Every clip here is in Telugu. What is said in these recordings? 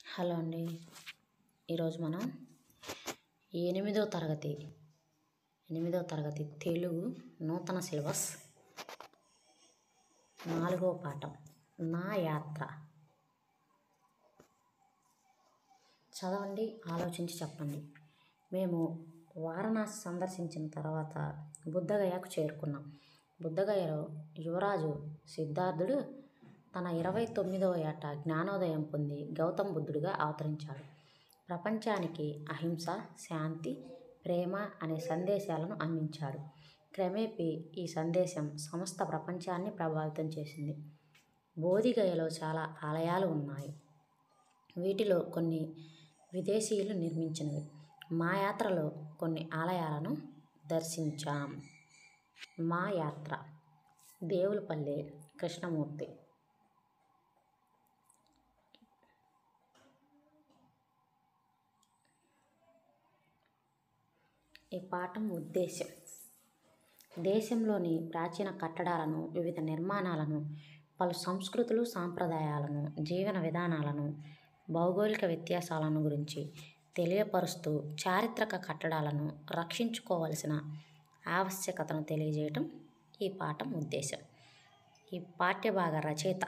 హలో అండి ఈరోజు మనం ఎనిమిదో తరగతి ఎనిమిదో తరగతి తెలుగు నూతన సిలబస్ నాలుగో పాఠం నా యాత్ర చదవండి ఆలోచించి చెప్పండి మేము వారణాసి సందర్శించిన తర్వాత బుద్ధగయకు చేరుకున్నాం బుద్ధగయలో యువరాజు సిద్ధార్థుడు తన ఇరవై తొమ్మిదవ ఏట జ్ఞానోదయం పొంది గౌతమ బుద్ధుడిగా అవతరించాడు ప్రపంచానికి అహింస శాంతి ప్రేమ అనే సందేశాలను అందించాడు క్రమేపీ ఈ సందేశం సమస్త ప్రపంచాన్ని ప్రభావితం చేసింది బోధిగయలో చాలా ఆలయాలు ఉన్నాయి వీటిలో కొన్ని విదేశీయులు నిర్మించినవి మా యాత్రలో కొన్ని ఆలయాలను దర్శించాం మా యాత్ర దేవులపల్లి కృష్ణమూర్తి ఈ పాఠం ఉద్దేశం దేశంలోని ప్రాచీన కట్టడాలను వివిధ నిర్మాణాలను పలు సంస్కృతులు సాంప్రదాయాలను జీవన విధానాలను భౌగోళిక వ్యత్యాసాలను గురించి తెలియపరుస్తూ చారిత్రక కట్టడాలను రక్షించుకోవలసిన ఆవశ్యకతను తెలియజేయటం ఈ పాఠం ఉద్దేశం ఈ పాఠ్యభాగ రచయిత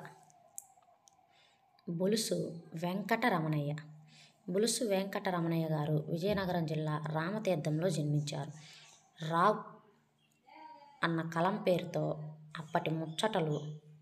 బులుసు వెంకటరమణయ్య బులుసు వెంకటరమణయ్య గారు విజయనగరం జిల్లా రామతీర్థంలో జన్మించారు రావ్ అన్న కలం పేరుతో అప్పటి ముచ్చటలు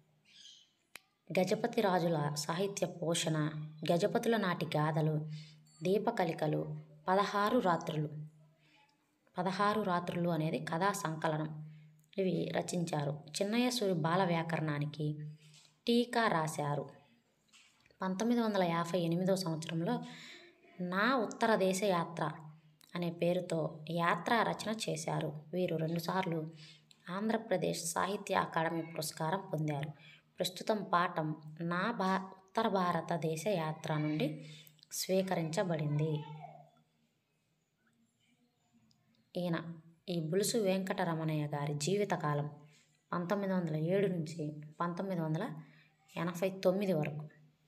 గజపతి రాజుల సాహిత్య పోషణ గజపతుల నాటి గాథలు దీపకలికలు పదహారు రాత్రులు పదహారు రాత్రులు అనేది కథా సంకలనం ఇవి రచించారు చిన్నయసూరి బాల వ్యాకరణానికి టీకా రాశారు పంతొమ్మిది వందల యాభై ఎనిమిదో సంవత్సరంలో నా ఉత్తర దేశ యాత్ర అనే పేరుతో యాత్ర రచన చేశారు వీరు రెండుసార్లు ఆంధ్రప్రదేశ్ సాహిత్య అకాడమీ పురస్కారం పొందారు ప్రస్తుతం పాఠం నా భా ఉత్తర భారతదేశ యాత్ర నుండి స్వీకరించబడింది ఈయన ఈ బులుసు వెంకటరమణయ్య గారి జీవితకాలం పంతొమ్మిది వందల ఏడు నుంచి పంతొమ్మిది వందల ఎనభై తొమ్మిది వరకు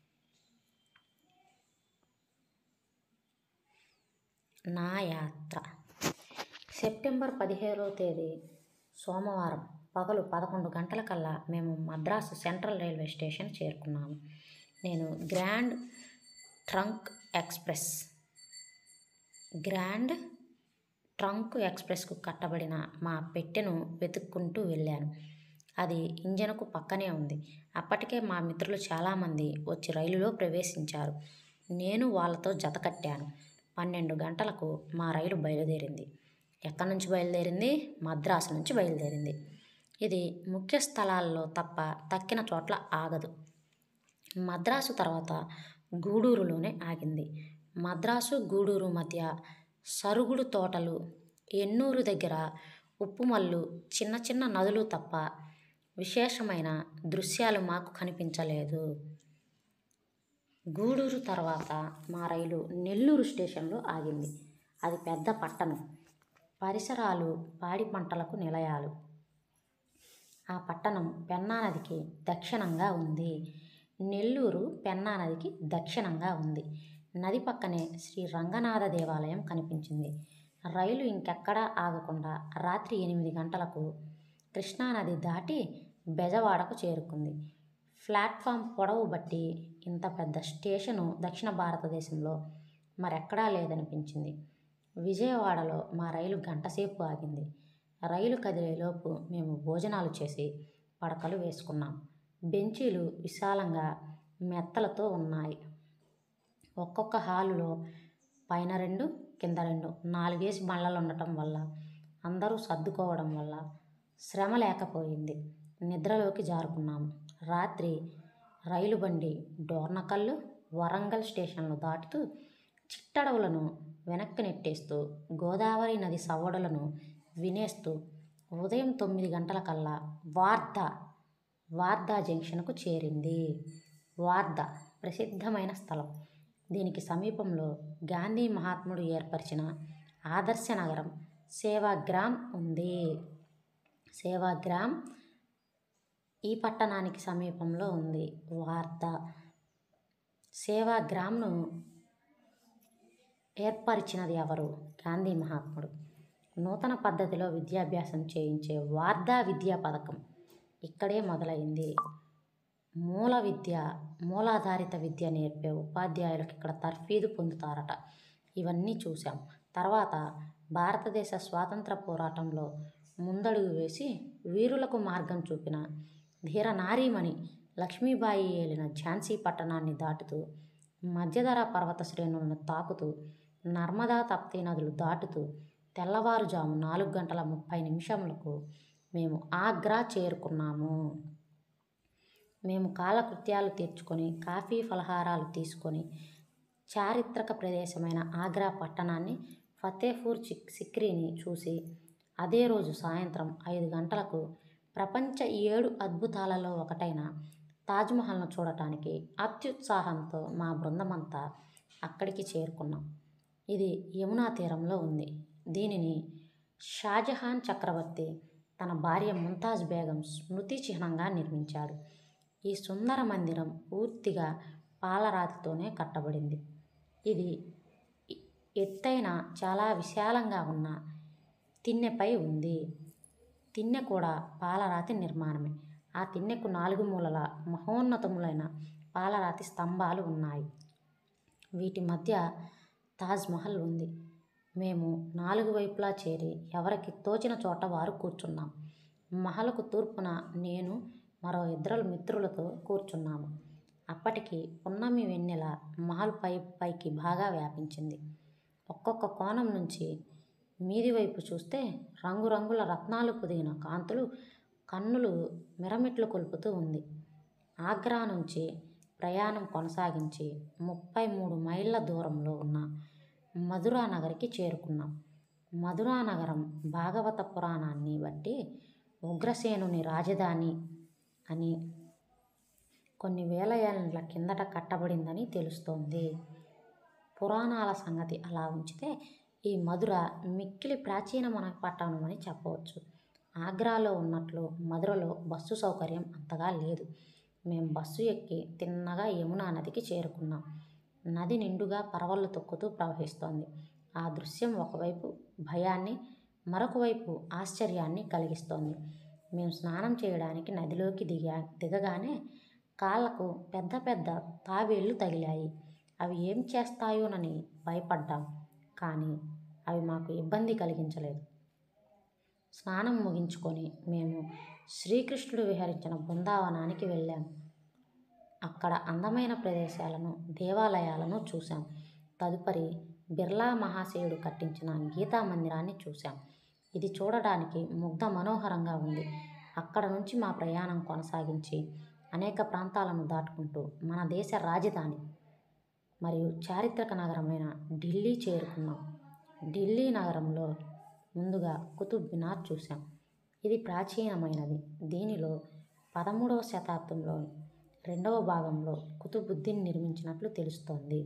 నా యాత్ర సెప్టెంబర్ పదిహేడవ తేదీ సోమవారం పగలు పదకొండు గంటలకల్లా మేము మద్రాసు సెంట్రల్ రైల్వే స్టేషన్ చేరుకున్నాము నేను grand trunk express grand trunk ఎక్స్ప్రెస్కు కట్టబడిన మా పెట్టెను వెతుక్కుంటూ వెళ్ళాను అది ఇంజన్కు పక్కనే ఉంది అప్పటికే మా మిత్రులు చాలామంది వచ్చి రైలులో ప్రవేశించారు నేను వాళ్ళతో జత కట్టాను పన్నెండు గంటలకు మా రైలు బయలుదేరింది ఎక్కడి నుంచి బయలుదేరింది మద్రాసు నుంచి బయలుదేరింది ఇది ముఖ్య స్థలాల్లో తప్ప తక్కిన చోట్ల ఆగదు మద్రాసు తర్వాత గూడూరులోనే ఆగింది మద్రాసు గూడూరు మధ్య సరుగుడు తోటలు ఎన్నూరు దగ్గర ఉప్పుమల్లు చిన్న చిన్న నదులు తప్ప విశేషమైన దృశ్యాలు మాకు కనిపించలేదు గూడూరు తర్వాత మా రైలు నెల్లూరు స్టేషన్లో ఆగింది అది పెద్ద పట్టణం పరిసరాలు పాడి పంటలకు నిలయాలు ఆ పట్టణం పెన్నా నదికి దక్షిణంగా ఉంది నెల్లూరు పెన్నా నదికి దక్షిణంగా ఉంది నది పక్కనే శ్రీ రంగనాథ దేవాలయం కనిపించింది రైలు ఇంకెక్కడా ఆగకుండా రాత్రి ఎనిమిది గంటలకు కృష్ణానది దాటి బెజవాడకు చేరుకుంది ప్లాట్ఫామ్ పొడవు బట్టి ఇంత పెద్ద స్టేషను దక్షిణ భారతదేశంలో మరెక్కడా లేదనిపించింది విజయవాడలో మా రైలు గంటసేపు ఆగింది రైలు కదిలేలోపు మేము భోజనాలు చేసి పడకలు వేసుకున్నాం బెంచీలు విశాలంగా మెత్తలతో ఉన్నాయి ఒక్కొక్క హాలులో పైన రెండు కింద రెండు నాలుగేసి బండ్లలు ఉండటం వల్ల అందరూ సర్దుకోవడం వల్ల శ్రమ లేకపోయింది నిద్రలోకి జారుకున్నాము రాత్రి రైలు బండి డోర్నకల్లు వరంగల్ స్టేషన్లు దాటుతూ చిట్టడవులను వెనక్కి నెట్టేస్తూ గోదావరి నది సవ్వడులను వినేస్తూ ఉదయం తొమ్మిది గంటలకల్లా వార్ధా వార్ధా జంక్షన్కు చేరింది వార్ధా ప్రసిద్ధమైన స్థలం దీనికి సమీపంలో గాంధీ మహాత్ముడు ఏర్పరిచిన ఆదర్శ నగరం సేవాగ్రామ్ ఉంది సేవాగ్రామ్ ఈ పట్టణానికి సమీపంలో ఉంది వార్ధా సేవాగ్రామ్ను ఏర్పరిచినది ఎవరు గాంధీ మహాత్ముడు నూతన పద్ధతిలో విద్యాభ్యాసం చేయించే వార్ధా విద్యా పథకం ఇక్కడే మొదలైంది మూల విద్య మూలాధారిత విద్య నేర్పే ఉపాధ్యాయులకు ఇక్కడ తర్ఫీదు పొందుతారట ఇవన్నీ చూసాం తర్వాత భారతదేశ స్వాతంత్ర పోరాటంలో ముందడుగు వేసి వీరులకు మార్గం చూపిన ధీర నారీమణి లక్ష్మీబాయి ఏలిన ఝాన్సీ పట్టణాన్ని దాటుతూ మధ్యధర పర్వత శ్రేణులను తాకుతూ నర్మదా తప్తీ నదులు దాటుతూ తెల్లవారుజాము నాలుగు గంటల ముప్పై నిమిషములకు మేము ఆగ్రా చేరుకున్నాము మేము కాలకృత్యాలు తీర్చుకొని కాఫీ ఫలహారాలు తీసుకొని చారిత్రక ప్రదేశమైన ఆగ్రా పట్టణాన్ని ఫతేపూర్ చిక్ సిక్రీని చూసి అదే రోజు సాయంత్రం ఐదు గంటలకు ప్రపంచ ఏడు అద్భుతాలలో ఒకటైన తాజ్మహల్ను చూడటానికి అత్యుత్సాహంతో మా బృందమంతా అక్కడికి చేరుకున్నాం ఇది యమునా తీరంలో ఉంది దీనిని షాజహాన్ చక్రవర్తి తన భార్య ముంతాజ్ బేగం స్మృతి చిహ్నంగా నిర్మించాడు ఈ సుందర మందిరం పూర్తిగా పాలరాతితోనే కట్టబడింది ఇది ఎ- ఎత్తైన చాలా విశాలంగా ఉన్న తిన్నెపై ఉంది తిన్నె కూడా పాలరాతి నిర్మాణమే ఆ తిన్నెకు నాలుగు మూలల మహోన్నతములైన పాలరాతి స్తంభాలు ఉన్నాయి వీటి మధ్య తాజ్మహల్ ఉంది మేము నాలుగు వైపులా చేరి ఎవరికి తోచిన చోట వారు కూర్చున్నాం మహలకు తూర్పున నేను మరో ఇద్దరు మిత్రులతో కూర్చున్నాము అప్పటికి పున్నమి వెన్నెల మహల్ పై పైకి బాగా వ్యాపించింది ఒక్కొక్క కోణం నుంచి మీది వైపు చూస్తే రంగురంగుల రత్నాలు పొదిగిన కాంతులు కన్నులు మిరమిట్లు కొలుపుతూ ఉంది ఆగ్రా నుంచి ప్రయాణం కొనసాగించి ముప్పై మూడు మైళ్ళ దూరంలో ఉన్న మధురా నగరికి చేరుకున్నాం మధురా నగరం భాగవత పురాణాన్ని బట్టి ఉగ్రసేనుని రాజధాని అని కొన్ని వేల ఏళ్ళ కిందట కట్టబడిందని తెలుస్తోంది పురాణాల సంగతి అలా ఉంచితే ఈ మధుర మిక్కిలి ప్రాచీనమైన పట్టణం అని చెప్పవచ్చు ఆగ్రాలో ఉన్నట్లు మధురలో బస్సు సౌకర్యం అంతగా లేదు మేము బస్సు ఎక్కి తిన్నగా యమునా నదికి చేరుకున్నాం నది నిండుగా పరవళ్ళు తొక్కుతూ ప్రవహిస్తోంది ఆ దృశ్యం ఒకవైపు భయాన్ని మరొక వైపు ఆశ్చర్యాన్ని కలిగిస్తోంది మేము స్నానం చేయడానికి నదిలోకి దిగా దిగగానే కాళ్ళకు పెద్ద పెద్ద తాబేళ్లు తగిలాయి అవి ఏం చేస్తాయోనని భయపడ్డాం కానీ అవి మాకు ఇబ్బంది కలిగించలేదు స్నానం ముగించుకొని మేము శ్రీకృష్ణుడు విహరించిన బృందావనానికి వెళ్ళాం అక్కడ అందమైన ప్రదేశాలను దేవాలయాలను చూశాం తదుపరి బిర్లా మహాశయుడు కట్టించిన గీతా మందిరాన్ని చూశాం ఇది చూడడానికి ముగ్ధ మనోహరంగా ఉంది అక్కడ నుంచి మా ప్రయాణం కొనసాగించి అనేక ప్రాంతాలను దాటుకుంటూ మన దేశ రాజధాని మరియు చారిత్రక నగరమైన ఢిల్లీ చేరుకున్నాం ఢిల్లీ నగరంలో ముందుగా కుతుబ్ మినార్ చూసాం ఇది ప్రాచీనమైనది దీనిలో పదమూడవ శతాబ్దంలో రెండవ భాగంలో కుతుబుద్దీన్ నిర్మించినట్లు తెలుస్తోంది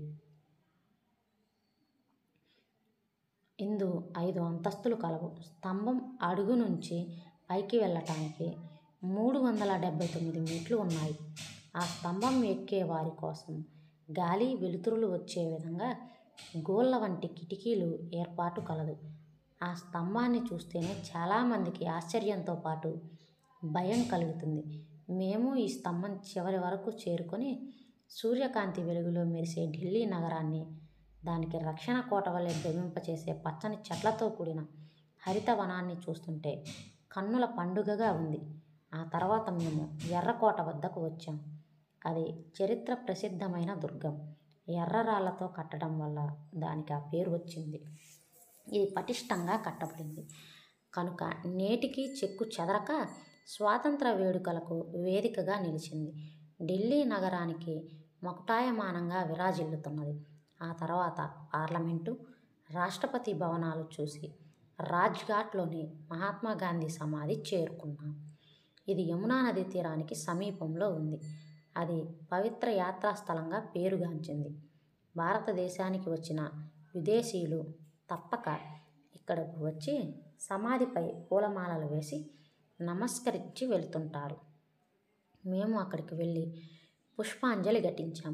ఇందు ఐదు అంతస్తులు కలవు స్తంభం అడుగు నుంచి పైకి వెళ్ళటానికి మూడు వందల డెబ్బై తొమ్మిది మెట్లు ఉన్నాయి ఆ స్తంభం ఎక్కే వారి కోసం గాలి వెలుతురులు వచ్చే విధంగా గోళ్ళ వంటి కిటికీలు ఏర్పాటు కలదు ఆ స్తంభాన్ని చూస్తేనే చాలామందికి ఆశ్చర్యంతో పాటు భయం కలుగుతుంది మేము ఈ స్తంభం చివరి వరకు చేరుకొని సూర్యకాంతి వెలుగులో మెరిసే ఢిల్లీ నగరాన్ని దానికి రక్షణ కోట వలె భ్రమింపచేసే పచ్చని చెట్లతో కూడిన హరితవనాన్ని చూస్తుంటే కన్నుల పండుగగా ఉంది ఆ తర్వాత మేము ఎర్రకోట వద్దకు వచ్చాం అది చరిత్ర ప్రసిద్ధమైన దుర్గం ఎర్ర రాళ్లతో కట్టడం వల్ల దానికి ఆ పేరు వచ్చింది ఇది పటిష్టంగా కట్టబడింది కనుక నేటికి చెక్కు చెదరక స్వాతంత్ర వేడుకలకు వేదికగా నిలిచింది ఢిల్లీ నగరానికి మకుటాయమానంగా విరాజిల్లుతున్నది ఆ తర్వాత పార్లమెంటు రాష్ట్రపతి భవనాలు చూసి రాజ్ఘాట్లోని మహాత్మా గాంధీ సమాధి చేరుకున్నాం ఇది యమునా నది తీరానికి సమీపంలో ఉంది అది పవిత్ర యాత్రాస్థలంగా పేరుగాంచింది భారతదేశానికి వచ్చిన విదేశీయులు తప్పక ఇక్కడకు వచ్చి సమాధిపై పూలమాలలు వేసి నమస్కరించి వెళ్తుంటారు మేము అక్కడికి వెళ్ళి పుష్పాంజలి ఘటించాం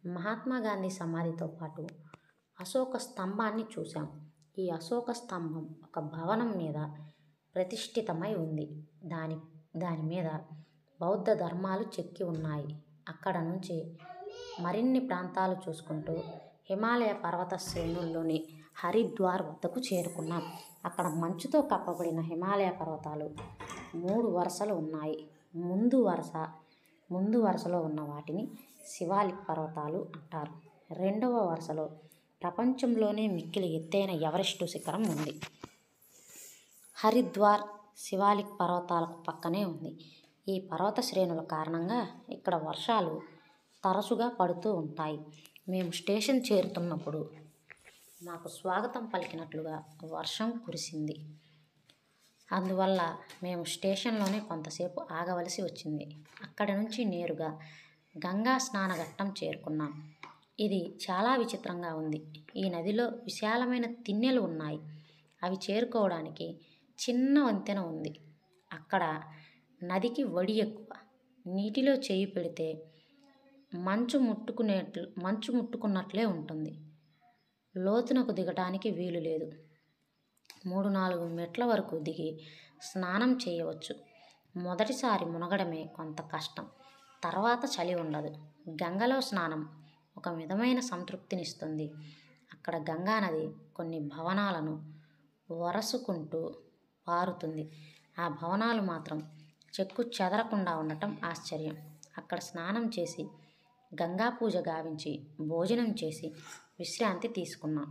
మహాత్మా గాంధీ సమాధితో పాటు అశోక స్తంభాన్ని చూశాం ఈ అశోక స్తంభం ఒక భవనం మీద ప్రతిష్ఠితమై ఉంది దాని దాని మీద బౌద్ధ ధర్మాలు చెక్కి ఉన్నాయి అక్కడ నుంచి మరిన్ని ప్రాంతాలు చూసుకుంటూ హిమాలయ పర్వత శ్రేణుల్లోని హరిద్వార్ వద్దకు చేరుకున్నాం అక్కడ మంచుతో కప్పబడిన హిమాలయ పర్వతాలు మూడు వరుసలు ఉన్నాయి ముందు వరుస ముందు వరుసలో ఉన్న వాటిని శివాలిక్ పర్వతాలు అంటారు రెండవ వరుసలో ప్రపంచంలోనే మిక్కిలి ఎత్తైన ఎవరెస్టు శిఖరం ఉంది హరిద్వార్ శివాలిక్ పర్వతాలకు పక్కనే ఉంది ఈ పర్వత శ్రేణుల కారణంగా ఇక్కడ వర్షాలు తరచుగా పడుతూ ఉంటాయి మేము స్టేషన్ చేరుతున్నప్పుడు మాకు స్వాగతం పలికినట్లుగా వర్షం కురిసింది అందువల్ల మేము స్టేషన్లోనే కొంతసేపు ఆగవలసి వచ్చింది అక్కడి నుంచి నేరుగా గంగా స్నానఘట్టం చేరుకున్నాం ఇది చాలా విచిత్రంగా ఉంది ఈ నదిలో విశాలమైన తిన్నెలు ఉన్నాయి అవి చేరుకోవడానికి చిన్న వంతెన ఉంది అక్కడ నదికి వడి ఎక్కువ నీటిలో చేయి పెడితే మంచు ముట్టుకునేట్లు మంచు ముట్టుకున్నట్లే ఉంటుంది లోతునకు దిగటానికి వీలు లేదు మూడు నాలుగు మెట్ల వరకు దిగి స్నానం చేయవచ్చు మొదటిసారి మునగడమే కొంత కష్టం తర్వాత చలి ఉండదు గంగలో స్నానం ఒక విధమైన సంతృప్తినిస్తుంది అక్కడ గంగా నది కొన్ని భవనాలను వరసుకుంటూ పారుతుంది ఆ భవనాలు మాత్రం చెక్కు చెదరకుండా ఉండటం ఆశ్చర్యం అక్కడ స్నానం చేసి గంగా పూజ గావించి భోజనం చేసి విశ్రాంతి తీసుకున్నాం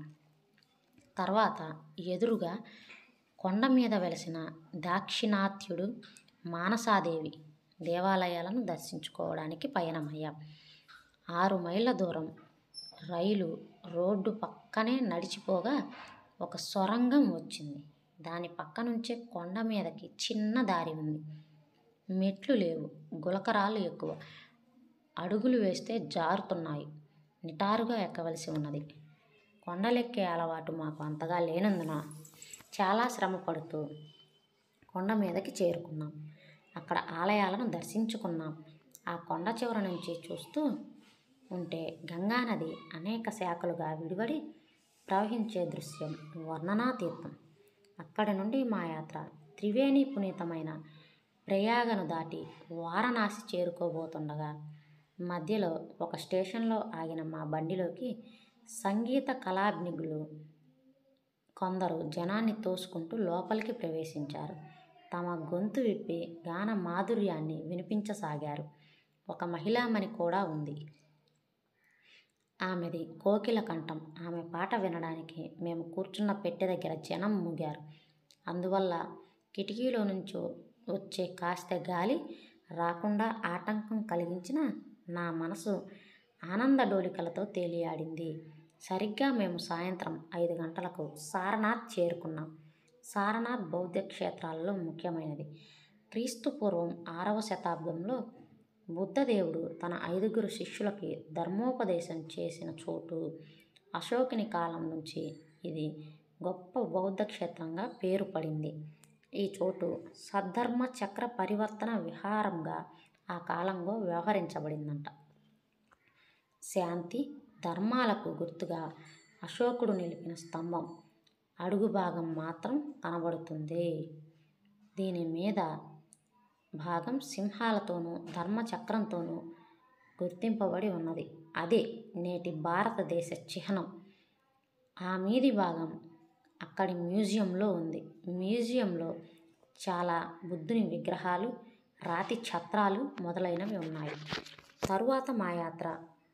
తర్వాత ఎదురుగా కొండ మీద వెలసిన దాక్షిణాత్యుడు మానసాదేవి దేవాలయాలను దర్శించుకోవడానికి పయనమయ్యాం ఆరు మైళ్ళ దూరం రైలు రోడ్డు పక్కనే నడిచిపోగా ఒక సొరంగం వచ్చింది దాని పక్క నుంచే కొండ మీదకి చిన్న దారి ఉంది మెట్లు లేవు గులకరాలు ఎక్కువ అడుగులు వేస్తే జారుతున్నాయి నిటారుగా ఎక్కవలసి ఉన్నది కొండలెక్కే అలవాటు మాకు అంతగా లేనందున చాలా శ్రమ పడుతూ కొండ మీదకి చేరుకున్నాం అక్కడ ఆలయాలను దర్శించుకున్నాం ఆ కొండ చివర నుంచి చూస్తూ ఉంటే గంగానది అనేక శాఖలుగా విడివడి ప్రవహించే దృశ్యం వర్ణనాతీతం అక్కడి నుండి మా యాత్ర త్రివేణి పునీతమైన ప్రయాగను దాటి వారణాసి చేరుకోబోతుండగా మధ్యలో ఒక స్టేషన్లో ఆగిన మా బండిలోకి సంగీత కళాగ్నిగులు కొందరు జనాన్ని తోసుకుంటూ లోపలికి ప్రవేశించారు తమ గొంతు విప్పి గాన మాధుర్యాన్ని వినిపించసాగారు ఒక మహిళామణి కూడా ఉంది ఆమెది కోకిల కంఠం ఆమె పాట వినడానికి మేము కూర్చున్న పెట్టె దగ్గర జనం మూగారు అందువల్ల కిటికీలో నుంచో వచ్చే కాస్త గాలి రాకుండా ఆటంకం కలిగించిన నా మనసు ఆనంద డోలికలతో తేలియాడింది సరిగ్గా మేము సాయంత్రం ఐదు గంటలకు సారనాథ్ చేరుకున్నాం సారనాథ్ బౌద్ధ క్షేత్రాలలో ముఖ్యమైనది క్రీస్తు పూర్వం ఆరవ శతాబ్దంలో బుద్ధదేవుడు తన ఐదుగురు శిష్యులకి ధర్మోపదేశం చేసిన చోటు అశోకుని కాలం నుంచి ఇది గొప్ప బౌద్ధ క్షేత్రంగా పేరు పడింది ఈ చోటు సద్ధర్మ చక్ర పరివర్తన విహారంగా ఆ కాలంలో వ్యవహరించబడిందంట శాంతి ధర్మాలకు గుర్తుగా అశోకుడు నిలిపిన స్తంభం అడుగు భాగం మాత్రం కనబడుతుంది దీని మీద భాగం సింహాలతోనూ ధర్మచక్రంతోనూ గుర్తింపబడి ఉన్నది అదే నేటి భారతదేశ చిహ్నం ఆ మీది భాగం అక్కడి మ్యూజియంలో ఉంది మ్యూజియంలో చాలా బుద్ధుని విగ్రహాలు రాతి ఛత్రాలు మొదలైనవి ఉన్నాయి తరువాత మా యాత్ర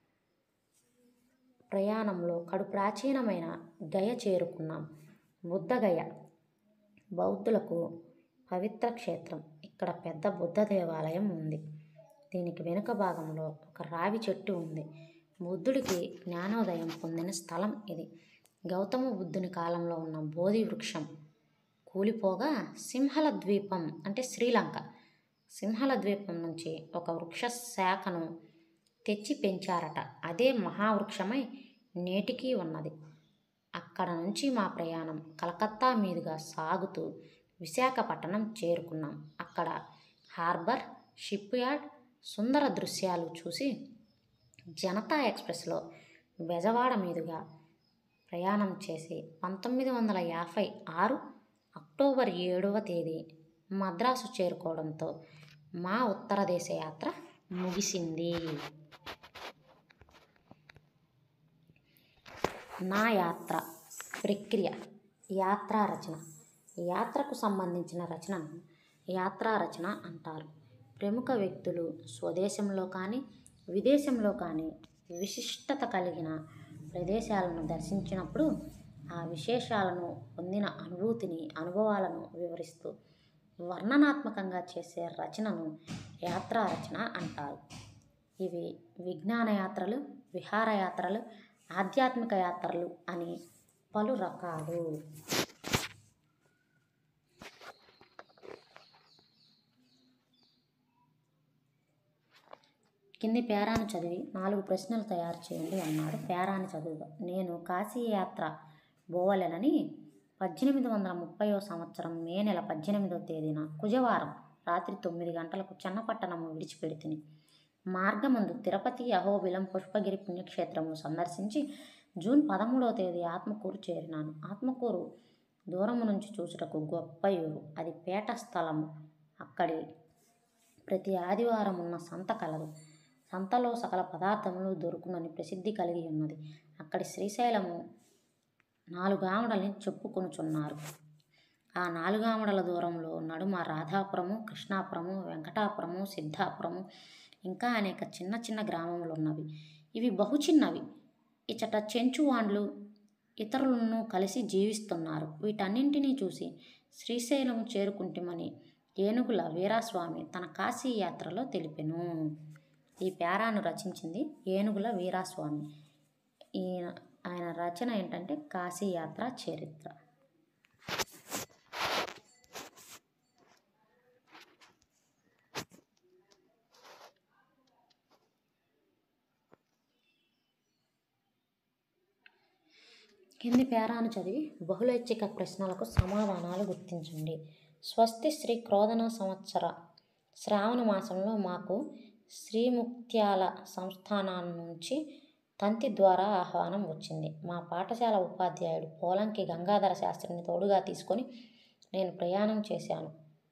ప్రయాణంలో కడు ప్రాచీనమైన గయ చేరుకున్నాం బుద్ధగయ బౌద్ధులకు పవిత్ర క్షేత్రం ఇక్కడ పెద్ద బుద్ధ దేవాలయం ఉంది దీనికి వెనుక భాగంలో ఒక రావి చెట్టు ఉంది బుద్ధుడికి జ్ఞానోదయం పొందిన స్థలం ఇది గౌతమ బుద్ధుని కాలంలో ఉన్న బోధి వృక్షం కూలిపోగా సింహల ద్వీపం అంటే శ్రీలంక సింహల ద్వీపం నుంచి ఒక వృక్ష శాఖను తెచ్చి పెంచారట అదే మహావృక్షమై నేటికీ ఉన్నది అక్కడ నుంచి మా ప్రయాణం కలకత్తా మీదుగా సాగుతూ విశాఖపట్నం చేరుకున్నాం అక్కడ హార్బర్ షిప్ యార్డ్ సుందర దృశ్యాలు చూసి జనతా ఎక్స్ప్రెస్లో బెజవాడ మీదుగా ప్రయాణం చేసి పంతొమ్మిది వందల యాభై ఆరు అక్టోబర్ ఏడవ తేదీ మద్రాసు చేరుకోవడంతో మా ఉత్తర దేశ యాత్ర ముగిసింది నా యాత్ర ప్రక్రియ యాత్రా రచన యాత్రకు సంబంధించిన రచనను యాత్రా రచన అంటారు ప్రముఖ వ్యక్తులు స్వదేశంలో కానీ విదేశంలో కానీ విశిష్టత కలిగిన ప్రదేశాలను దర్శించినప్పుడు ఆ విశేషాలను పొందిన అనుభూతిని అనుభవాలను వివరిస్తూ వర్ణనాత్మకంగా చేసే రచనను యాత్రా రచన అంటారు ఇవి విజ్ఞాన యాత్రలు విహారయాత్రలు ఆధ్యాత్మిక యాత్రలు అని పలు రకాలు కింది పేరాను చదివి నాలుగు ప్రశ్నలు తయారు చేయండి అన్నాడు పేరాని చదువుగా నేను కాశీ యాత్ర పోవలెనని పద్దెనిమిది వందల ముప్పైవ సంవత్సరం మే నెల పద్దెనిమిదవ తేదీన కుజవారం రాత్రి తొమ్మిది గంటలకు చెన్నపట్టణము విడిచిపెడితిని మార్గమందు తిరుపతి అహోబిలం పుష్పగిరి పుణ్యక్షేత్రము సందర్శించి జూన్ పదమూడవ తేదీ ఆత్మకూరు చేరినాను ఆత్మకూరు దూరము నుంచి చూచుటకు గొప్ప ఊరు అది పేట స్థలము అక్కడి ప్రతి ఆదివారం ఉన్న సంత కలదు సంతలో సకల పదార్థములు దొరుకునని ప్రసిద్ధి కలిగి ఉన్నది అక్కడి శ్రీశైలము నాలుగు ఆమడల్ని చెప్పుకొనుచున్నారు ఆ నాలుగు ఆమడల దూరంలో నడుమ రాధాపురము కృష్ణాపురము వెంకటాపురము సిద్ధాపురము ఇంకా అనేక చిన్న చిన్న గ్రామములు ఉన్నవి ఇవి బహు చిన్నవి ఇచ్చట చెంచువాండ్లు ఇతరులను కలిసి జీవిస్తున్నారు వీటన్నింటినీ చూసి శ్రీశైలం చేరుకుంటామని ఏనుగుల వీరాస్వామి తన కాశీ యాత్రలో తెలిపెను ఈ పేరాను రచించింది ఏనుగుల వీరాస్వామి ఈయన ఆయన రచన ఏంటంటే కాశీ యాత్ర చరిత్ర కింది పేరాను చదివి బహుళైచ్ఛిక ప్రశ్నలకు సమాధానాలు గుర్తించండి స్వస్తి శ్రీ క్రోధన సంవత్సర శ్రావణ మాసంలో మాకు శ్రీముక్త్యాల సంస్థానం నుంచి తంతి ద్వారా ఆహ్వానం వచ్చింది మా పాఠశాల ఉపాధ్యాయుడు పోలంకి గంగాధర శాస్త్రిని తోడుగా తీసుకొని నేను ప్రయాణం చేశాను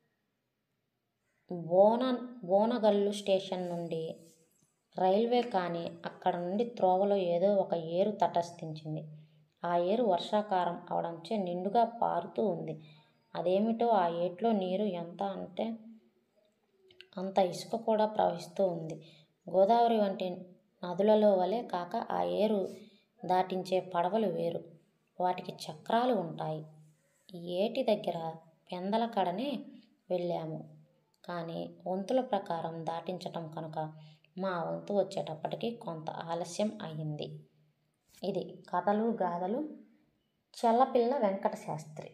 బోన బోనగల్లు స్టేషన్ నుండి రైల్వే కానీ అక్కడ నుండి త్రోవలో ఏదో ఒక ఏరు తటస్థించింది ఆ ఏరు వర్షాకాలం అవడంచే నిండుగా పారుతూ ఉంది అదేమిటో ఆ ఏట్లో నీరు ఎంత అంటే అంత ఇసుక కూడా ప్రవహిస్తూ ఉంది గోదావరి వంటి నదులలో వలె కాక ఆ ఏరు దాటించే పడవలు వేరు వాటికి చక్రాలు ఉంటాయి ఈ ఏటి దగ్గర పెందల కడనే వెళ్ళాము కానీ వంతుల ప్రకారం దాటించటం కనుక మా వంతు వచ్చేటప్పటికి కొంత ఆలస్యం అయ్యింది ఇది కథలు గాథలు చల్లపిల్ల వెంకట శాస్త్రి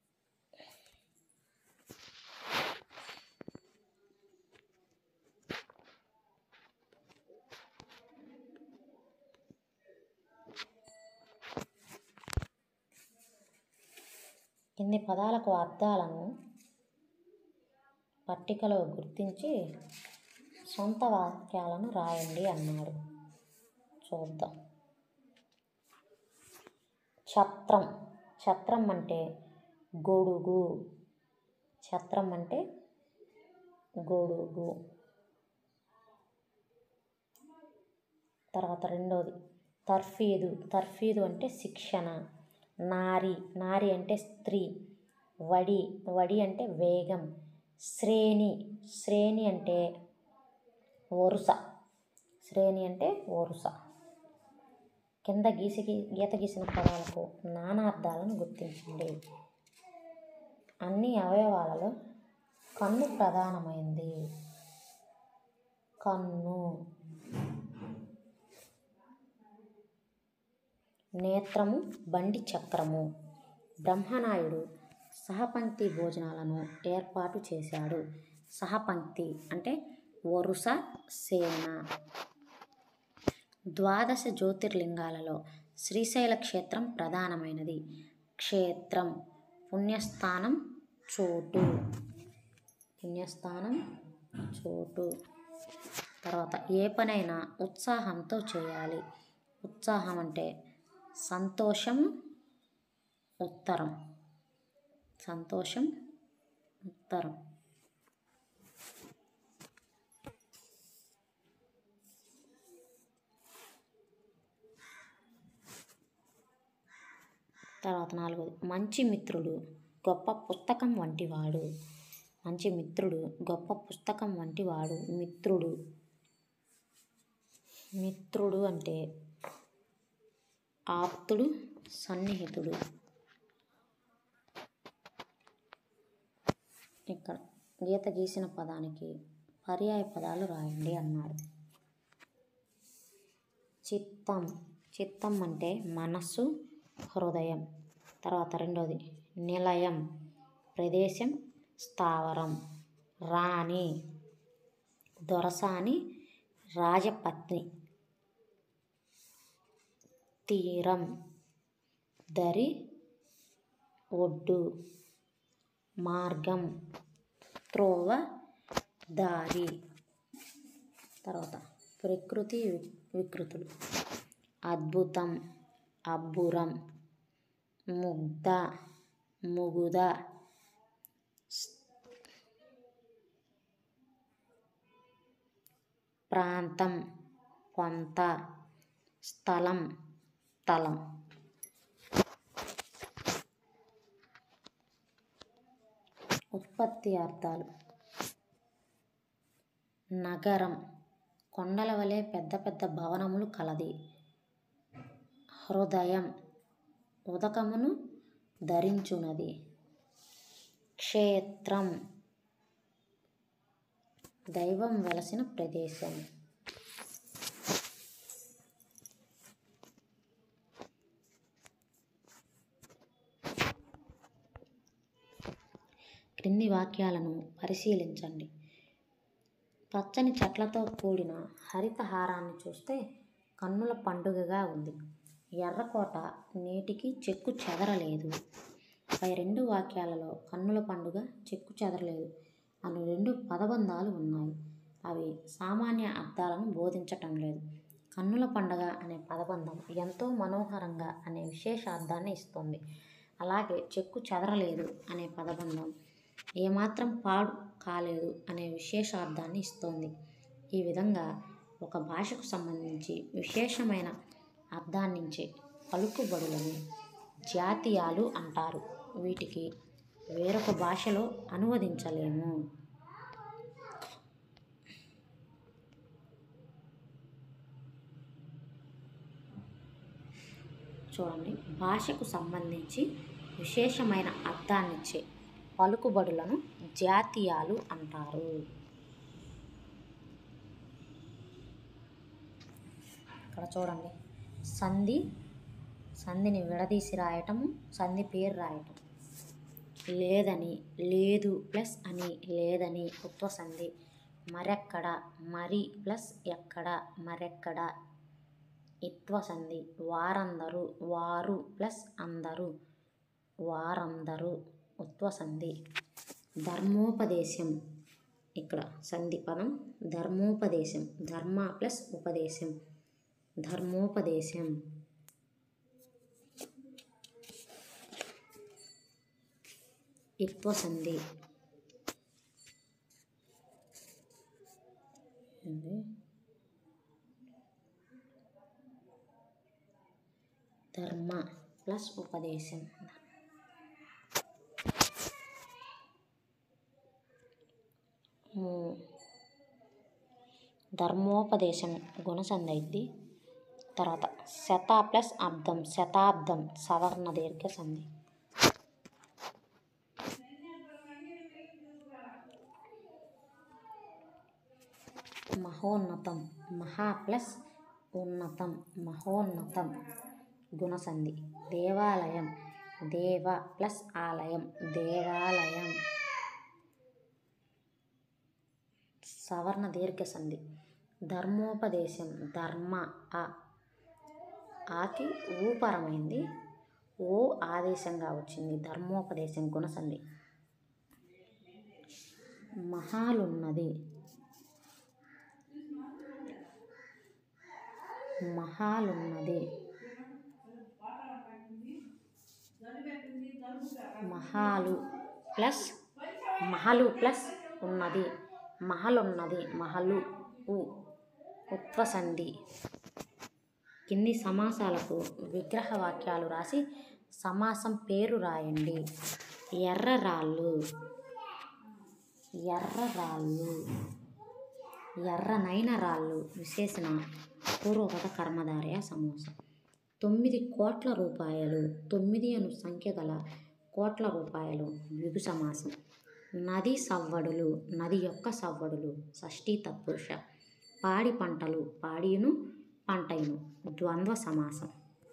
కింది పదాలకు అర్థాలను పట్టికలో గుర్తించి సొంత వాక్యాలను రాయండి అన్నాడు చూద్దాం ఛత్రం ఛత్రం అంటే గొడుగు ఛత్రం అంటే గొడుగు తర్వాత రెండోది తర్ఫీదు తర్ఫీదు అంటే శిక్షణ నారి నారి అంటే స్త్రీ వడి వడి అంటే వేగం శ్రేణి శ్రేణి అంటే వరుస శ్రేణి అంటే వరుస కింద గీసి గీత గీసిన పదాలకు నానార్థాలను గుర్తించండి అన్ని అవయవాలలో కన్ను ప్రధానమైంది కన్ను నేత్రము బండి చక్రము బ్రహ్మనాయుడు సహపంక్తి భోజనాలను ఏర్పాటు చేశాడు సహపంక్తి అంటే వరుస సేన ద్వాదశ జ్యోతిర్లింగాలలో శ్రీశైల క్షేత్రం ప్రధానమైనది క్షేత్రం పుణ్యస్థానం చోటు పుణ్యస్థానం చోటు తర్వాత ఏ పనైనా ఉత్సాహంతో చేయాలి ఉత్సాహం అంటే సంతోషం ఉత్తరం సంతోషం ఉత్తరం తర్వాత నాలుగోది మంచి మిత్రుడు గొప్ప పుస్తకం వంటివాడు మంచి మిత్రుడు గొప్ప పుస్తకం వంటివాడు మిత్రుడు మిత్రుడు అంటే ఆప్తుడు సన్నిహితుడు ఇక్కడ గీత గీసిన పదానికి పర్యాయ పదాలు రాయండి అన్నాడు చిత్తం చిత్తం అంటే మనస్సు హృదయం తర్వాత రెండోది నిలయం ప్రదేశం స్థావరం రాణి దొరసాని రాజపత్ని తీరం దరి ఒడ్డు మార్గం త్రోవ దారి తర్వాత ప్రకృతి వి- వికృతులు అద్భుతం అబ్బురం ముగ్ధ ముగుద ప్రాంతం కొంత స్థలం తలం ఉత్పత్తి అర్థాలు నగరం కొండల వలె పెద్ద పెద్ద భవనములు కలది హృదయం ఉదకమును ధరించున్నది క్షేత్రం దైవం వెలసిన ప్రదేశం క్రింది వాక్యాలను పరిశీలించండి పచ్చని చెట్లతో కూడిన హరితహారాన్ని చూస్తే కన్నుల పండుగగా ఉంది ఎర్రకోట నేటికి చెక్కు చెదరలేదు పై రెండు వాక్యాలలో కన్నుల పండుగ చెక్కు చెదరలేదు అను రెండు పదబంధాలు ఉన్నాయి అవి సామాన్య అర్థాలను బోధించటం లేదు కన్నుల పండగ అనే పదబంధం ఎంతో మనోహరంగా అనే విశేష అర్థాన్ని ఇస్తుంది అలాగే చెక్కు చెదరలేదు అనే పదబంధం ఏమాత్రం పాడు కాలేదు అనే విశేషార్థాన్ని ఇస్తోంది ఈ విధంగా ఒక భాషకు సంబంధించి విశేషమైన అర్థాన్నించే పలుకుబడులను జాతీయాలు అంటారు వీటికి వేరొక భాషలో అనువదించలేము చూడండి భాషకు సంబంధించి విశేషమైన అర్థాన్నిచ్చే పలుకుబడులను జాతీయాలు అంటారు ఇక్కడ చూడండి సంధి సంధిని విడదీసి రాయటము సంధి పేరు రాయటం లేదని లేదు ప్లస్ అని లేదని ఉత్వ సంధి మరెక్కడ మరి ప్లస్ ఎక్కడ మరెక్కడ ఇత్వ సంధి వారందరూ వారు ప్లస్ అందరూ వారందరూ ఉత్వ సంధి ధర్మోపదేశం ఇక్కడ సంధి పదం ధర్మోపదేశం ధర్మ ప్లస్ ఉపదేశం ధర్మోపదేశం ఇత్వ సంధి ఏంది? ధర్మ ప్లస్ ఉపదేశం ము- ధర్మోపదేశం గుణసంధి అయింది తర్వాత శత ప్లస్ అబ్దం శతాబ్దం సవర్ణ దీర్ఘ సంధి మహోన్నతం మహా ప్లస్ ఉన్నతం మహోన్నతం గుణసంధి దేవాలయం దేవ ప్లస్ ఆలయం దేవాలయం సవర్ణ దీర్ఘ సంధి ధర్మోపదేశం ధర్మ ఆ ఆకి ఊపరమైంది ఓ ఆదేశంగా వచ్చింది ధర్మోపదేశం గుణసంధి మహాలున్నది మహాలున్నది మహాలు ప్లస్ మహలు ప్లస్ ఉన్నది మహలున్నది మహలు ఉ ఉత్వసంధి కింది సమాసాలకు విగ్రహ వాక్యాలు రాసి సమాసం పేరు రాయండి ఎర్రరాళ్ళు ఎర్రరాళ్ళు ఎర్రనైన రాళ్ళు విశేషణ పూర్వపద కర్మధారయ సమాసం తొమ్మిది కోట్ల రూపాయలు తొమ్మిది అను సంఖ్య గల కోట్ల రూపాయలు విభు సమాసం నది సవ్వడులు నది యొక్క సవ్వడులు షష్ఠీ తత్పురుష పాడి పంటలు పాడియును పంటయును ద్వంద్వ సమాసం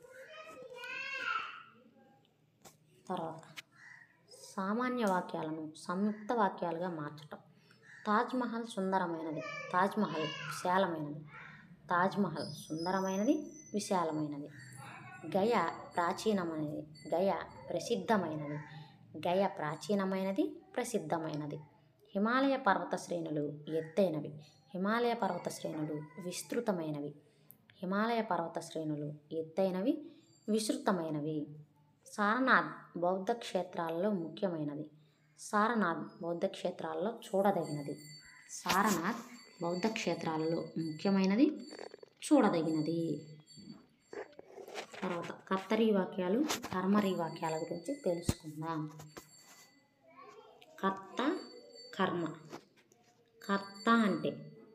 తర్వాత సామాన్య వాక్యాలను సంయుక్త వాక్యాలుగా మార్చటం తాజ్మహల్ సుందరమైనది తాజ్మహల్ విశాలమైనది తాజ్మహల్ సుందరమైనది విశాలమైనది గయ ప్రాచీనమైనది గయ ప్రసిద్ధమైనది గయ ప్రాచీనమైనది ప్రసిద్ధమైనది హిమాలయ పర్వత శ్రేణులు ఎత్తైనవి హిమాలయ పర్వత శ్రేణులు విస్తృతమైనవి హిమాలయ పర్వత శ్రేణులు ఎత్తైనవి విస్తృతమైనవి సారనాథ్ బౌద్ధ క్షేత్రాలలో ముఖ్యమైనది సారనాథ్ బౌద్ధ క్షేత్రాలలో చూడదగినది సారనాథ్ బౌద్ధ క్షేత్రాలలో ముఖ్యమైనది చూడదగినది తర్వాత కర్తరీ వాక్యాలు కర్మరీ వాక్యాల గురించి తెలుసుకుందాం కర్త కర్మ కర్త అంటే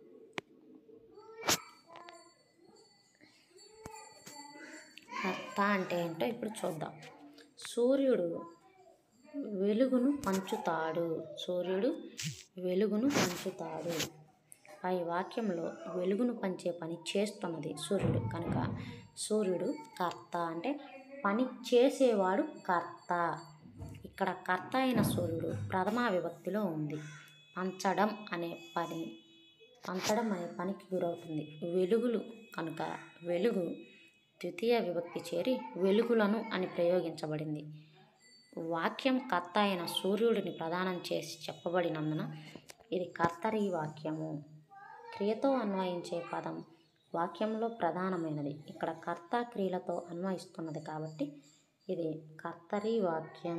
కర్త అంటే ఏంటో ఇప్పుడు చూద్దాం సూర్యుడు వెలుగును పంచుతాడు సూర్యుడు వెలుగును పంచుతాడు పై వాక్యంలో వెలుగును పంచే పని చేస్తున్నది సూర్యుడు కనుక సూర్యుడు కర్త అంటే పని చేసేవాడు కర్త ఇక్కడ కర్త అయిన సూర్యుడు ప్రథమ విభక్తిలో ఉంది పంచడం అనే పని పంచడం అనే పనికి గురవుతుంది వెలుగులు కనుక వెలుగు ద్వితీయ విభక్తి చేరి వెలుగులను అని ప్రయోగించబడింది వాక్యం కర్త అయిన సూర్యుడిని ప్రదానం చేసి చెప్పబడినందున ఇది కర్తరీ వాక్యము క్రియతో అన్వయించే పదం వాక్యంలో ప్రధానమైనది ఇక్కడ కర్త క్రియలతో అన్వయిస్తున్నది కాబట్టి ఇది కర్తరీ వాక్యం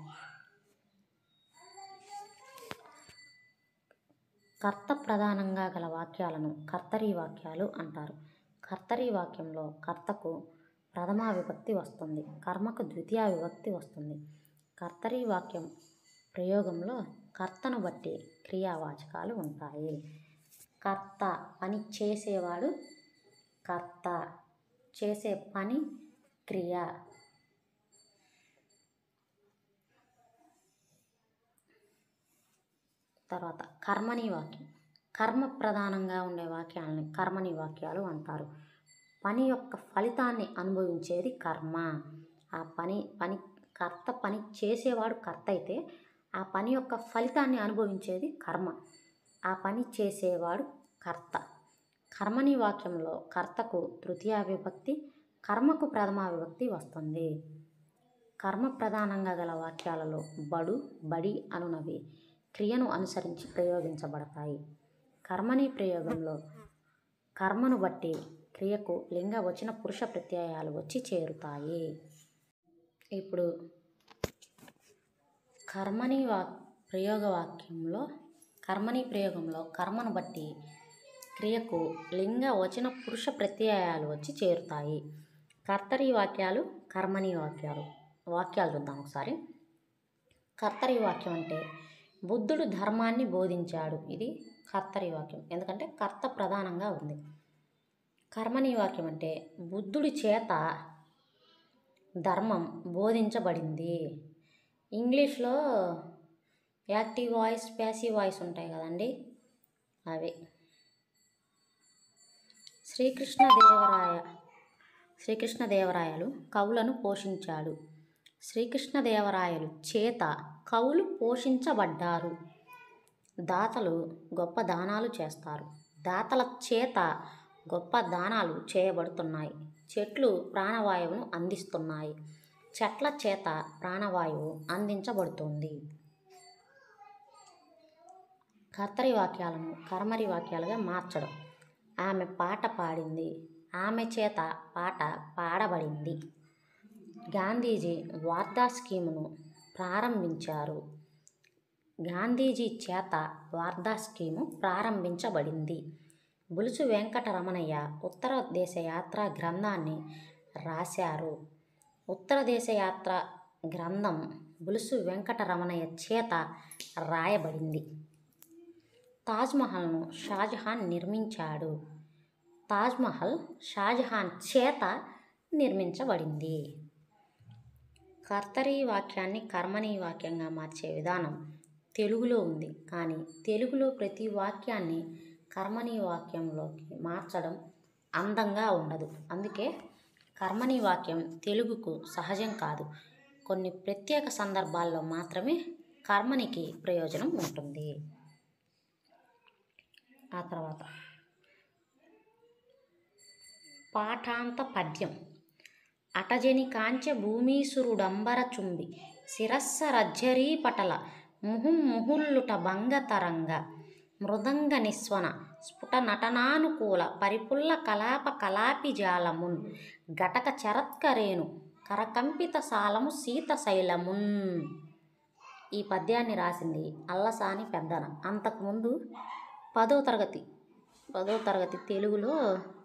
కర్త ప్రధానంగా గల వాక్యాలను కర్తరీ వాక్యాలు అంటారు కర్తరీ వాక్యంలో కర్తకు ప్రథమా విభక్తి వస్తుంది కర్మకు ద్వితీయ విభక్తి వస్తుంది కర్తరీ వాక్యం ప్రయోగంలో కర్తను బట్టి క్రియావాచకాలు ఉంటాయి కర్త పని చేసేవాడు కర్త చేసే పని క్రియ తర్వాత కర్మని వాక్యం కర్మ ప్రధానంగా ఉండే వాక్యాలని కర్మని వాక్యాలు అంటారు పని యొక్క ఫలితాన్ని అనుభవించేది కర్మ ఆ పని పని కర్త పని చేసేవాడు కర్త అయితే ఆ పని యొక్క ఫలితాన్ని అనుభవించేది కర్మ ఆ పని చేసేవాడు కర్త కర్మని వాక్యంలో కర్తకు తృతీయ విభక్తి కర్మకు ప్రథమ విభక్తి వస్తుంది కర్మ ప్రధానంగా గల వాక్యాలలో బడు బడి అనునవి క్రియను అనుసరించి ప్రయోగించబడతాయి కర్మని ప్రయోగంలో కర్మను బట్టి క్రియకు లింగ వచ్చిన పురుష ప్రత్యయాలు వచ్చి చేరుతాయి ఇప్పుడు కర్మని వా ప్రయోగ వాక్యంలో కర్మని ప్రయోగంలో కర్మను బట్టి క్రియకు లింగ వచన పురుష ప్రత్యయాలు వచ్చి చేరుతాయి కర్తరి వాక్యాలు కర్మని వాక్యాలు వాక్యాలు చూద్దాం ఒకసారి కర్తరి వాక్యం అంటే బుద్ధుడు ధర్మాన్ని బోధించాడు ఇది కర్తరి వాక్యం ఎందుకంటే కర్త ప్రధానంగా ఉంది కర్మని వాక్యం అంటే బుద్ధుడి చేత ధర్మం బోధించబడింది ఇంగ్లీష్లో యాక్టివ్ వాయిస్ ప్యాసివ్ వాయిస్ ఉంటాయి కదండి అవి శ్రీకృష్ణదేవరాయ శ్రీకృష్ణదేవరాయలు కవులను పోషించాడు శ్రీకృష్ణదేవరాయలు చేత కవులు పోషించబడ్డారు దాతలు గొప్ప దానాలు చేస్తారు దాతల చేత గొప్ప దానాలు చేయబడుతున్నాయి చెట్లు ప్రాణవాయువును అందిస్తున్నాయి చెట్ల చేత ప్రాణవాయువు అందించబడుతుంది కర్తరి వాక్యాలను కర్మరి వాక్యాలుగా మార్చడం ఆమె పాట పాడింది ఆమె చేత పాట పాడబడింది గాంధీజీ వార్ధా స్కీమును ప్రారంభించారు గాంధీజీ చేత వార్ధా స్కీము ప్రారంభించబడింది బులుసు వెంకటరమణయ్య ఉత్తర దేశ యాత్ర గ్రంథాన్ని రాశారు ఉత్తర దేశ యాత్ర గ్రంథం బులుసు వెంకటరమణయ్య చేత రాయబడింది తాజ్మహల్ను షాజహాన్ నిర్మించాడు తాజ్మహల్ షాజహాన్ చేత నిర్మించబడింది కర్తరీ వాక్యాన్ని కర్మనీ వాక్యంగా మార్చే విధానం తెలుగులో ఉంది కానీ తెలుగులో ప్రతి వాక్యాన్ని కర్మనీ వాక్యంలోకి మార్చడం అందంగా ఉండదు అందుకే కర్మనీ వాక్యం తెలుగుకు సహజం కాదు కొన్ని ప్రత్యేక సందర్భాల్లో మాత్రమే కర్మనికి ప్రయోజనం ఉంటుంది ఆ తర్వాత పాఠాంత పద్యం అటజని కాంచె భూమీసురుడంబర చుంబి శిరస్స రజ్జరీ పటల ముహుం ముహుల్లుట భంగతరంగ మృదంగ నిస్వన స్ఫుట నటనానుకూల పరిపుల్ల కలాప కలాపి జాలమున్ ఘటక చరత్కరేణు కరకంపిత సాలము సీత శైలమున్ ఈ పద్యాన్ని రాసింది అల్లసాని పెద్దన అంతకుముందు పదో తరగతి పదో తరగతి తెలుగులో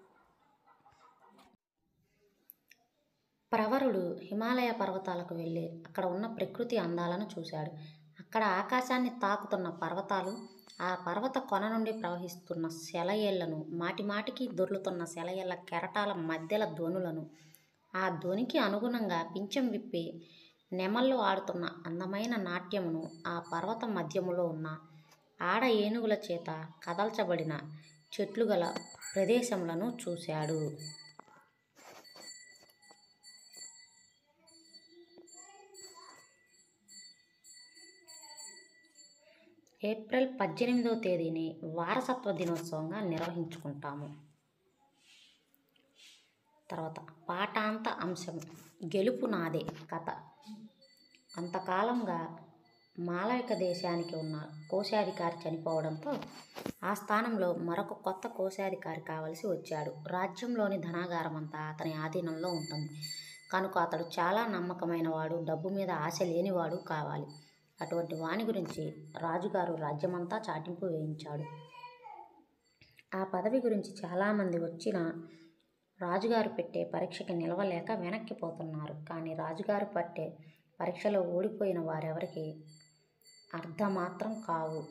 ప్రవరుడు హిమాలయ పర్వతాలకు వెళ్ళి అక్కడ ఉన్న ప్రకృతి అందాలను చూశాడు అక్కడ ఆకాశాన్ని తాకుతున్న పర్వతాలు ఆ పర్వత కొన నుండి ప్రవహిస్తున్న సెలయేళ్లను మాటిమాటికి దొర్లుతున్న సెలయేళ్ల కెరటాల మధ్యల ధ్వనులను ఆ ధ్వనికి అనుగుణంగా పింఛం విప్పి నెమళ్ళు ఆడుతున్న అందమైన నాట్యమును ఆ పర్వత మధ్యములో ఉన్న ఆడ ఏనుగుల చేత కదల్చబడిన చెట్లు గల ప్రదేశములను చూశాడు ఏప్రిల్ పద్దెనిమిదవ తేదీని వారసత్వ దినోత్సవంగా నిర్వహించుకుంటాము తర్వాత పాఠాంత అంశం గెలుపు నాదే కథ అంతకాలంగా మాలవిక దేశానికి ఉన్న కోశాధికారి చనిపోవడంతో ఆ స్థానంలో మరొక కొత్త కోశాధికారి కావలసి వచ్చాడు రాజ్యంలోని ధనాగారం అంతా అతని ఆధీనంలో ఉంటుంది కనుక అతడు చాలా నమ్మకమైన వాడు డబ్బు మీద ఆశ లేనివాడు కావాలి అటువంటి వాని గురించి రాజుగారు రాజ్యమంతా చాటింపు వేయించాడు ఆ పదవి గురించి చాలామంది వచ్చిన రాజుగారు పెట్టే పరీక్షకి నిలవలేక వెనక్కిపోతున్నారు కానీ రాజుగారు పట్టే పరీక్షలో ఓడిపోయిన వారెవరికి అర్థం మాత్రం కావు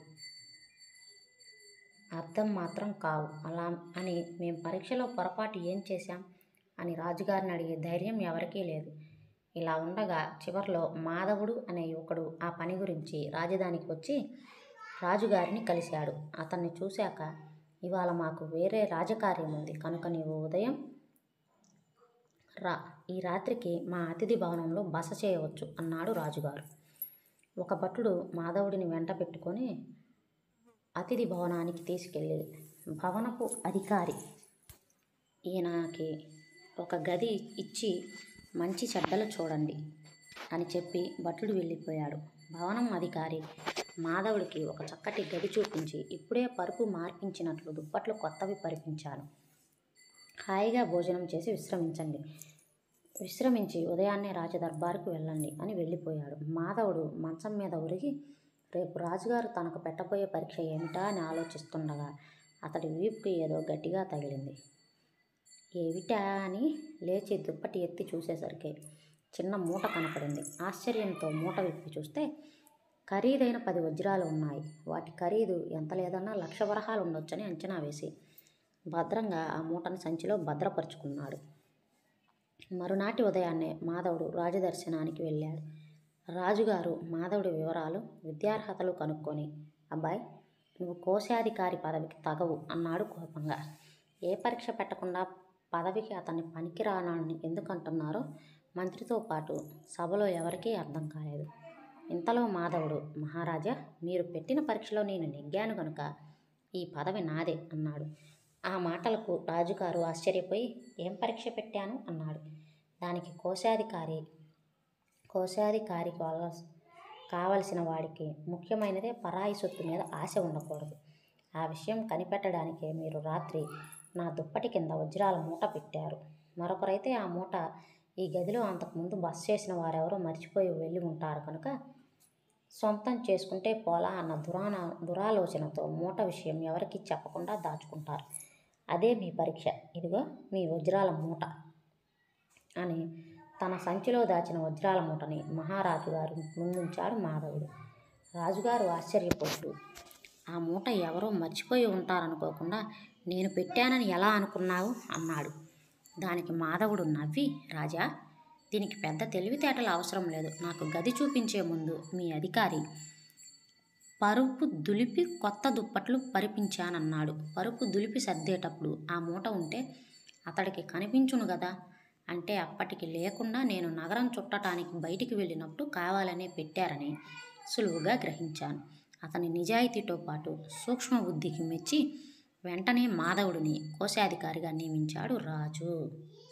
అర్థం మాత్రం కావు అలా అని మేము పరీక్షలో పొరపాటు ఏం చేశాం అని రాజుగారిని అడిగే ధైర్యం ఎవరికీ లేదు ఇలా ఉండగా చివరిలో మాధవుడు అనే యువకుడు ఆ పని గురించి రాజధానికి వచ్చి రాజుగారిని కలిశాడు అతన్ని చూశాక ఇవాళ మాకు వేరే రాజకార్యం ఉంది కనుక నీవు ఉదయం రా ఈ రాత్రికి మా అతిథి భవనంలో బస చేయవచ్చు అన్నాడు రాజుగారు ఒక భటుడు మాధవుడిని వెంట పెట్టుకొని అతిథి భవనానికి తీసుకెళ్ళి భవనపు అధికారి ఈయనకి ఒక గది ఇచ్చి మంచి చెడ్డలు చూడండి అని చెప్పి భటుడు వెళ్ళిపోయాడు భవనం అధికారి మాధవుడికి ఒక చక్కటి గది చూపించి ఇప్పుడే పరుపు మార్పించినట్లు దుప్పట్లు కొత్తవి పరిపించాను హాయిగా భోజనం చేసి విశ్రమించండి విశ్రమించి ఉదయాన్నే రాజదర్బారుకు వెళ్ళండి అని వెళ్ళిపోయాడు మాధవుడు మంచం మీద ఉరిగి రేపు రాజుగారు తనకు పెట్టబోయే పరీక్ష ఏమిటా అని ఆలోచిస్తుండగా అతడి వీపుకి ఏదో గట్టిగా తగిలింది ఏమిటా అని లేచి దుప్పటి ఎత్తి చూసేసరికి చిన్న మూట కనపడింది ఆశ్చర్యంతో మూట విప్పి చూస్తే ఖరీదైన పది వజ్రాలు ఉన్నాయి వాటి ఖరీదు ఎంత లేదన్నా లక్ష వరహాలు ఉండొచ్చని అంచనా వేసి భద్రంగా ఆ మూటను సంచిలో భద్రపరుచుకున్నాడు మరునాటి ఉదయాన్నే మాధవుడు రాజదర్శనానికి వెళ్ళాడు రాజుగారు మాధవుడి వివరాలు విద్యార్హతలు కనుక్కొని అబ్బాయి నువ్వు కోశాధికారి పదవికి తగవు అన్నాడు కోపంగా ఏ పరీక్ష పెట్టకుండా పదవికి అతన్ని పనికిరానని ఎందుకంటున్నారో మంత్రితో పాటు సభలో ఎవరికీ అర్థం కాలేదు ఇంతలో మాధవుడు మహారాజా మీరు పెట్టిన పరీక్షలో నేను నెగ్గాను కనుక ఈ పదవి నాదే అన్నాడు ఆ మాటలకు రాజుగారు ఆశ్చర్యపోయి ఏం పరీక్ష పెట్టాను అన్నాడు దానికి కోశాధికారి కోశాధికారికి వల్ల కావలసిన వాడికి ముఖ్యమైనదే పరాయి సొత్తు మీద ఆశ ఉండకూడదు ఆ విషయం కనిపెట్టడానికే మీరు రాత్రి నా దుప్పటి కింద వజ్రాల మూట పెట్టారు మరొకరైతే ఆ మూట ఈ గదిలో అంతకుముందు బస చేసిన వారెవరో మర్చిపోయి వెళ్ళి ఉంటారు కనుక సొంతం చేసుకుంటే పోలా అన్న దురాన దురాలోచనతో మూట విషయం ఎవరికి చెప్పకుండా దాచుకుంటారు అదే మీ పరీక్ష ఇదిగో మీ వజ్రాల మూట అని తన సంచిలో దాచిన వజ్రాల మూటని మహారాజు గారు ముందుంచాడు మాధవుడు రాజుగారు ఆశ్చర్యపోతూ ఆ మూట ఎవరో మర్చిపోయి ఉంటారనుకోకుండా నేను పెట్టానని ఎలా అనుకున్నావు అన్నాడు దానికి మాధవుడు నవ్వి రాజా దీనికి పెద్ద తెలివితేటలు అవసరం లేదు నాకు గది చూపించే ముందు మీ అధికారి పరుపు దులిపి కొత్త దుప్పట్లు పరిపించానన్నాడు పరుపు దులిపి సర్దేటప్పుడు ఆ మూట ఉంటే అతడికి కనిపించును కదా అంటే అప్పటికి లేకుండా నేను నగరం చుట్టటానికి బయటికి వెళ్ళినప్పుడు కావాలనే పెట్టారని సులువుగా గ్రహించాను అతని నిజాయితీతో పాటు సూక్ష్మ బుద్ధికి మెచ్చి వెంటనే మాధవుడిని కోశాధికారిగా నియమించాడు రాజు